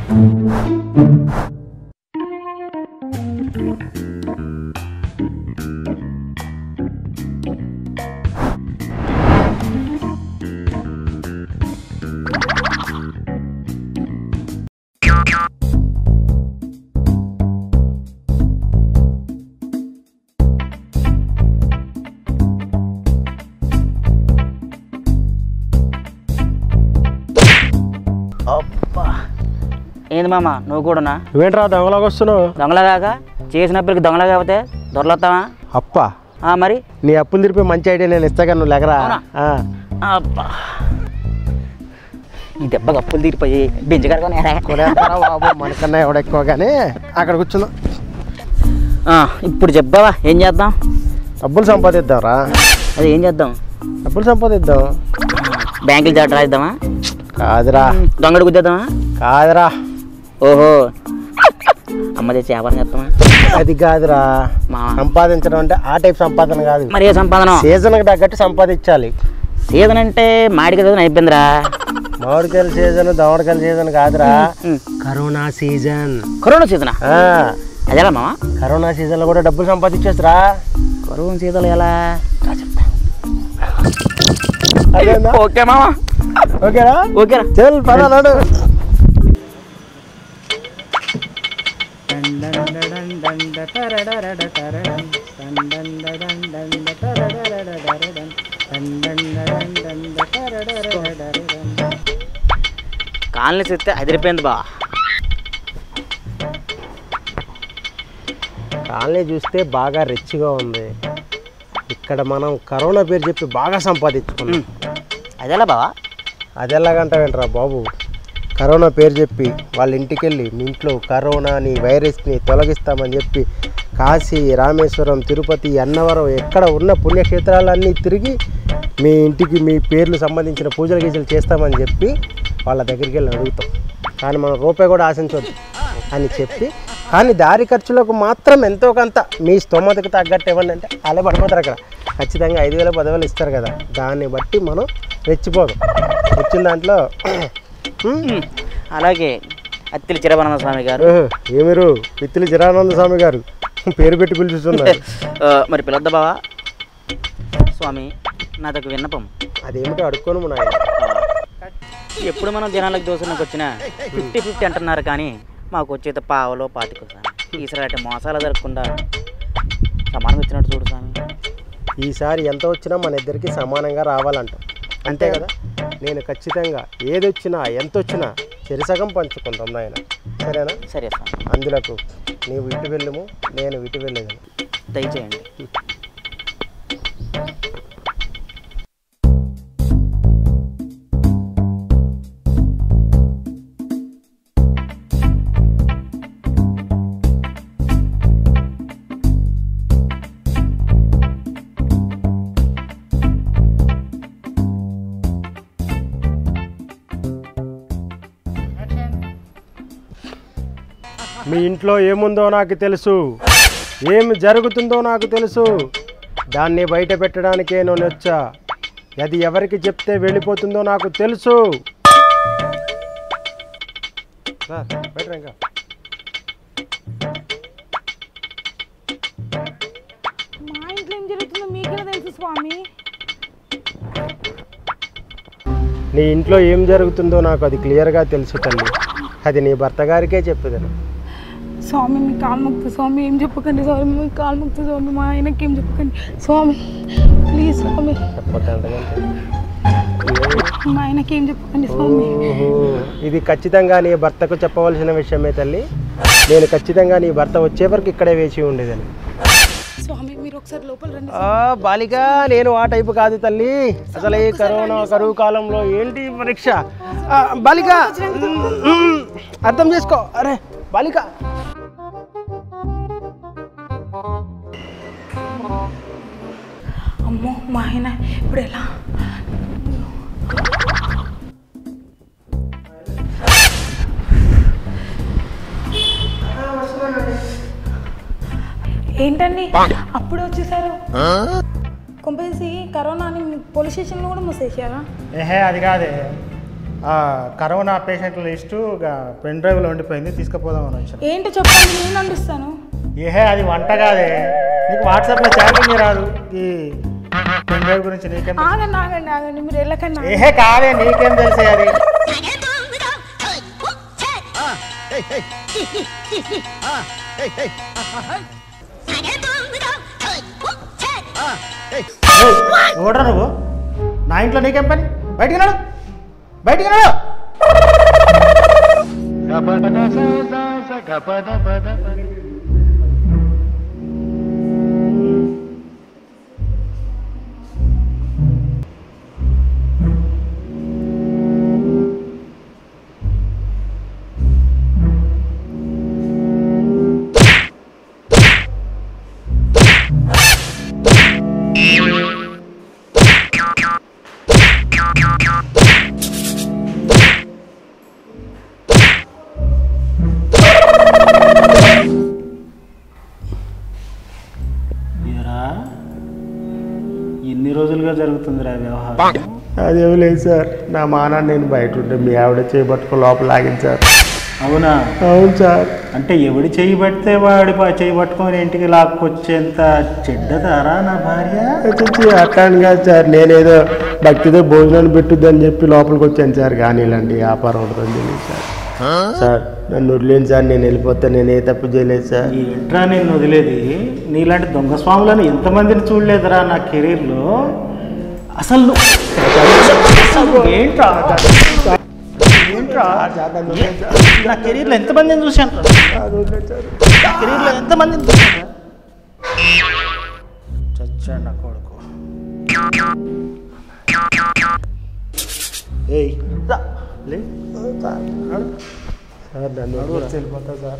అబ్బా ఏంది మామ నువ్వు కూడానా నువ్వేంట్రా దొంగలాగా వస్తున్నావు దొంగలాగాక చేసినప్పటికి దొంగలా కాకపోతే దొరలొస్తావా అప్ప ఆ, మరి నీ అప్పులు తిరిపి మంచి ఐడియా నేను ఇస్తాగా నువ్వు లెగరా అవునా? ఆ. అబ్బా ఈ దెబ్బ కప్పులు తీరిపోయి బెంచగారుకొని కొనేస్తారా బాబు మనకన్నా ఎవడ ఎక్కువ కానీ అక్కడ కూర్చుందాం ఇప్పుడు చెప్పావా ఏం చేద్దాం డబ్బులు సంపాదిద్దాంరా అది ఏం చేద్దాం డబ్బులు సంపాదిద్దాం బ్యాంకులు చాట రాయిద్దామా కాదురా దొంగడు గుద్దేద్దామా కాదురా ఓహో అమ్మ తెచ్చి వ్యాపారం చేస్తామా అది కాదురా మా సంపాదించడం అంటే ఆ టైప్ సంపాదన కాదు మరి ఏ సంపాదన సీజన్కి తగ్గట్టు సంపాదించాలి సీజన్ అంటే మాడికి చదువు అయిపోయిందిరా మామిడికాయల సీజన్ దోమడికాయల సీజన్ కాదురా ఉమ్. కరోనా సీజన్ కరోనా సీజనా ఆ, అదేలా మామ కరోనా సీజన్లో కూడా డబ్బులు సంపాదించేస్తురా కరోనా సీజన్ ఎలా అదేనా ఓకే మామ ఓకేనా ఓకేరా చల్ పదాడు కాలనీ చూస్తే అదిరిపోయింది బా కాలనీ చూస్తే బాగా రిచ్గా ఉంది ఇక్కడ మనం కరోనా పేరు చెప్పి బాగా సంపాదించుకున్నాం అదేలా బావా అది ఎలాగంటావేంట్రా బాబు కరోనా పేరు చెప్పి వాళ్ళ ఇంటికి వెళ్ళి మీ ఇంట్లో కరోనాని వైరస్ని తొలగిస్తామని చెప్పి కాశీ రామేశ్వరం తిరుపతి అన్నవరం ఎక్కడ ఉన్న పుణ్యక్షేత్రాలన్నీ తిరిగి మీ ఇంటికి మీ పేర్లు సంబంధించిన పూజలు గీజలు చేస్తామని చెప్పి వాళ్ళ దగ్గరికి వెళ్ళి అడుగుతాం కానీ మనం రూపాయి కూడా ఆశించవద్దు అని చెప్పి కానీ దారి ఖర్చులకు మాత్రం ఎంతో కొంత మీ స్తోమతకు తగ్గట్టు ఇవ్వండి అంటే అలా పడిపోతారు అక్కడ ఖచ్చితంగా ఐదు వేల పదివేలు ఇస్తారు కదా దాన్ని బట్టి మనం రెచ్చిపోదాం వచ్చిన దాంట్లో హ్మ్, అలాగే అత్తిలి చిరవనంద స్వామి గారు ఓహో, ఏమిరు పిత్తిలి చిరానంద స్వామి గారు పేరు పెట్టి పిలుచుతున్నారు ఆ, మరి పిలవద్దా బావా స్వామి నాదొక విన్నపం అదేమిటో అడుక్కోను నాయన ఎప్పుడు మనం జనాలకు దోసనకు వచ్చినా ఫిఫ్టీ ఫిఫ్టీ అంటున్నారు కానీ మాకు వచ్చేది పావలో పాతికో స్వామి ఈసారి అంటే మోసాలు జరగకుండా సమానంగా వచ్చినట్టు చూడు స్వామి ఈసారి ఎంత వచ్చినా మన ఇద్దరికి సమానంగా రావాలంట అంతే కదా నేను ఖచ్చితంగా ఏది వచ్చినా ఎంత వచ్చినా చెరిసగం పంచుకుంటాం నాయన సరేనా సరే స్వామి అందులకు నీవు ఇటు వెళ్ళము నేను ఇటు వెళ్ళేదాను దయచేయండి మీ ఇంట్లో ఏముందో నాకు తెలుసు ఏమి జరుగుతుందో నాకు తెలుసు దాన్ని బయట పెట్టడానికే నేను వచ్చా అది ఎవరికి చెప్తే వెళ్ళిపోతుందో నాకు తెలుసు రా, బయట రా ఇంకా. మా ఇంట్లో ఏం జరుగుతుందో మీకెలా తెలుసు స్వామి నీ ఇంట్లో ఏం జరుగుతుందో నాకు అది క్లియర్గా తెలుసు తల్లి అది నీ భర్త గారికే చెప్పేదాను స్వామి మీ కాలు ముక్త స్వామి ఏం చెప్పకండి స్వామి మీ కాలు ముక్త స్వామి మా ఆయనకి ఏం చెప్పకండి స్వామి ప్లీజ్ స్వామి చెప్పొద్దు అంతకంటే. మా ఆయనకి ఏం చెప్పకండి స్వామి ఓహో, ఇది ఖచ్చితంగా నీ భర్తకు చెప్పవలసిన విషయమే తల్లి నేను ఖచ్చితంగా నీ భర్త వచ్చే వరకు ఇక్కడే వేచి ఉండేదని స్వామి మీరు ఒకసారి లోపల రండి ఆ, బాలిక నేను ఆ టైపు కాదు తల్లి అసలు ఈ కరోనా కరువు కాలంలో ఏంటి ఈ పరీక్ష ఆ, బాలిక మ్మ్, అర్థం చేసుకో అరే బాలిక అమ్మో మా ఆయన ఇప్పుడు ఎలా ఏంటండి అప్పుడు వచ్చేసారు కొంపేసి కరోనా అని పోలీస్ స్టేషన్లో కూడా మూసేసారా ఏహే అది కాదే ఆ కరోనా పేషెంట్ల లిస్టు పెన్ డ్రైవ్లో ఉండిపోయింది తీసుకుపోదామని వచ్చాను ఏంటో చెప్పండి నేను అందిస్తాను ఏహే అది వంట కాదే నీకు వాట్సాప్లో చాటింగ్ రాదు ఈ పెన్ డ్రైవ్ గురించి నీకేం ఆగండి ఆగండి ఆగండి మీరు వెళ్ళకండి ఆగండి. ఏహే కాదే నీకేం తెలిసే అది ఓడరా నువ్వు నా ఇంట్లో నీకేం పని బయటికి నడు బయటికి నడు ఎన్ని రోజులుగా జరుగుతుందిరా వ్యవహారం అదేం లేదు సార్ నా మానాన్ని నేను బయట ఉంటే మీ ఆవిడ చేయబట్టుకో లోపల ఆగింది సార్ అవునా అవును సార్ అంటే ఎవడి చేయి పడితే వాడి ప- చేయి పట్టుకొని ఇంటికి లాక్కొచ్చేంత చెడ్డదారా నా భార్య వచ్చి అట్లా అని కాదు సార్ నేనేదో భక్తితో భోజనాన్ని పెట్టుద్దని చెప్పి లోపలికి వచ్చాను సార్ కానీ ఇలాంటి వ్యాపారం ఉండదని తెలియదు సార్ సార్ నన్ను వదిలేను సార్ నేను వెళ్ళిపోతే నేను ఏ తప్పు చేయలేదు సార్ ఏంట్రా నేను వదిలేది నీలాంటి దొంగ స్వాములను ఎంతమందిని చూడలేదురా నా కెరీర్లో అసలు నువ్వు- అసలు ఏంట్రా ఏంట్రా నా కెరీర్లో ఎంతమందిని చూశాను నా కెరీర్లో ఎంతమందిని చూశాను చచ్చాడు నా కొడుకు ఏయ్ రా, లే సార్ నన్ను వదిలేసి వెళ్ళిపోతా సార్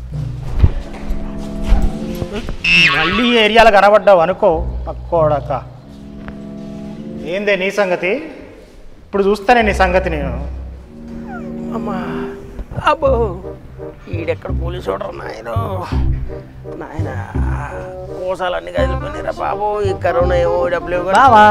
మళ్ళీ ఈ ఏరియాలో కనబడ్డావు అనుకో పక్కోడక ఏందే నీ సంగతి ఇప్పుడు చూస్తానే నీ సంగతి నేను అమ్మా అబ్బో ఈడెక్కడ పోలీసు చూడరు నాయన నాయన కోసాలన్నీ కదిలిపోయినారా బాబు ఈ కరోనా ఏమో డబ్బులు బావా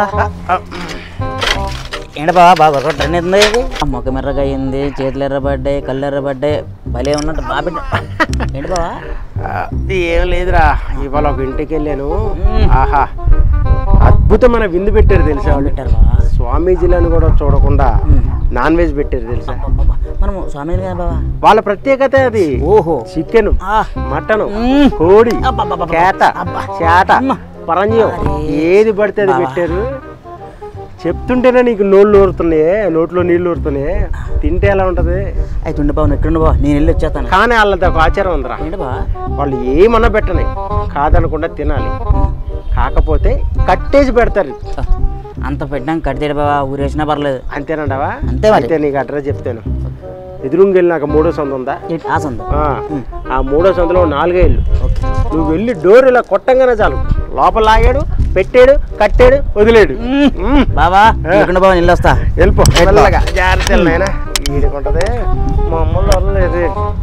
ఏంటి బావా బాగా ట్రెండ్ అవుతుంది ఇది మొక్క మెర్రగా అయింది చేతులు ఎర్రబడ్డాయి కళ్ళు ఎర్రబడ్డాయి భలే ఉన్నట్టు బాబి ఏంటి బావా ఏం లేదురా ఇవాళ ఒక ఇంటికి వెళ్ళాను ఆహా అద్భుతమైన విందు పెట్టారు తెలుసా వాళ్ళు పెట్టారు బావా స్వామీజీలను కూడా చూడకుండా నాన్ వెజ్ పెట్టారు తెలుసా అబ్బబ్బబ్బా. మనము స్వామిని కదా బావా వాళ్ళ ప్రత్యేకత అది ఓహో చికెన్ ఆ. మటన్ మ్మ్. కోడి అబ్బబ్బబ్బబ్బ. కేత అబ్బా. చేట అమ్మ. పరంజం అరే. ఏది పడితే అది బావా. పెట్టారు చెప్తుంటేనే నీకు నోళ్ళు ఊరుతున్నాయి నోట్లో నీళ్ళు ఊరుతున్నాయి తింటే ఎలా ఉంటది అయితే ఉండి బావ నెట్టుండి బావ నేను వెళ్ళి వచ్చేస్తాను కానీ వాళ్ళది ఒక ఆచారం ఉందిరా ఏంటి బావా వాళ్ళు ఏమన్నా పెట్టని కాదనకుండా తినాలి కాకపోతే కట్టేసి పెడతారు అంత పెట్టాం కడితేడు బావా ఊరేసినా పర్లేదు అంతేనంటావా అంతే మరి. అయితే నీకు అడ్రస్ చెప్తాను ఎదురుంగి వెళ్ళినాక మూడో సంద ఉందా ఏంటి ఆ సందు ఆ, ఆ మూడో సందులో నాలుగే ఇల్లు ఓకే నువ్వు వెళ్ళి డోర్ ఇలా కొట్టంగానే చాలు లోపల లాగాడు పెట్టాడు కట్టాడు వదిలేడు మ్మ్. బావా ఇక్కడ బావ నీళ్ళు వస్తా వెళ్ళిపో మెల్లగా జాగ్రత్త నాయన ఈడుకుంటది మా అమ్మలో వదలలేదు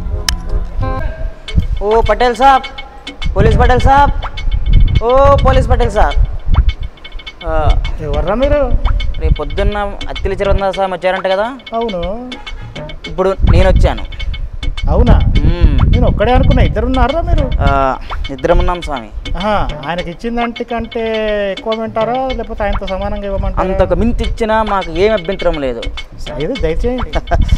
ఓ పటేల్ సాబ్ పోలీస్ పటేల్ సాబ్ ఓ పోలీస్ పటేల్ సాబ్ ఆ, ఎవర్రా మీరు రేపు పొద్దున్న అత్తిలి చిరందా సాబ్ వచ్చారంట కదా అవును ఇప్పుడు నేను వచ్చాను అవునా మ్మ్. నేను ఒక్కడే అనుకున్నా ఇద్దరు ఉన్నారా మీరు ఆ, ఇద్దరం ఉన్నాం స్వామి ఆహా, ఆయనకి ఇచ్చిందంటే కంటే ఎక్కువ వింటారా లేకపోతే ఆయనతో సమానంగా ఇవ్వమంటారా అంతకు మించి ఇచ్చినా మాకు ఏం అభ్యంతరం లేదు ఏదో దయచేయండి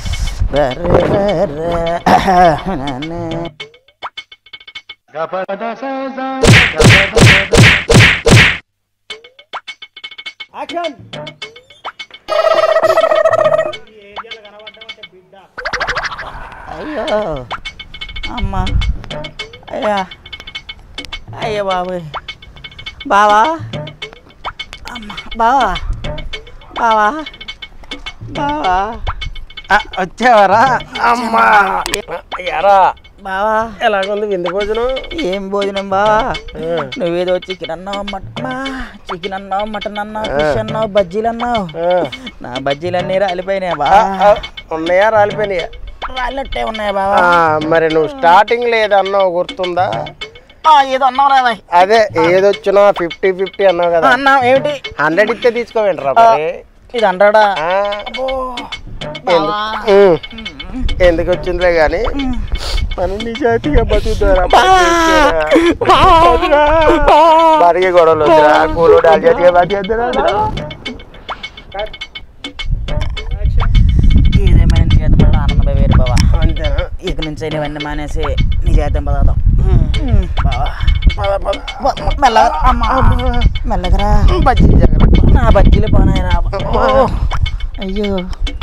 అయ్యో అమ్మ అయ్యా అయ్యో బాబోయ్ బావా అమ్మ బావా బావా బావా వచ్చావరా అమ్మా ఎరా బావా ఎలాగుంది విందు భోజనం ఏం భోజనం బావా ఆ. నువ్వేదో చికెన్ అన్నావు మటన్ చికెన్ అన్నావు మటన్ అన్నావు ఫిష్ అన్నావు బజ్జీలు అన్నావు ఆ. నా బజ్జీలన్నీ రాలిపోయినాయి బా ఆ, ఆ, ఉన్నాయా రాలిపోయినాయా రాళ్ళట్టే ఉన్నాయి బావా ఆ, మరి నువ్వు స్టార్టింగ్ లేదన్నావు గుర్తుందా ఆ, ఏదో అన్నావు రా బాయ్ అదే ఏదొచ్చినా ఫిఫ్టీ ఫిఫ్టీ అన్నావు కదా అన్నావు ఏమిటి హండ్రెడ్ ఇస్తే తీసుకోవేంట్రా మరి ఇది అంటాడా ఆ, అబ్బో బావా. ఉమ్. ఎందుకు వచ్చిందిలే కానీ మనం నిజాయితీగా బతుకుతారా భారీగా గొడవలు వద్దురా కూలు జాతిగా బతికేద్దరా ఏదేమైనా నీ జీవితం వల్ల ఆనందం వేరు బావా అంతేనా ఇక నుంచి ఇవన్నీ మానేసి నీ జీవితం పదార్థం బావా పద పద మ- మెల్లగా అమ్మా మెల్లగరా బజ్జీ జాగ్రత్త నా బజ్జీలు బాగున్నాయి రా అయ్యో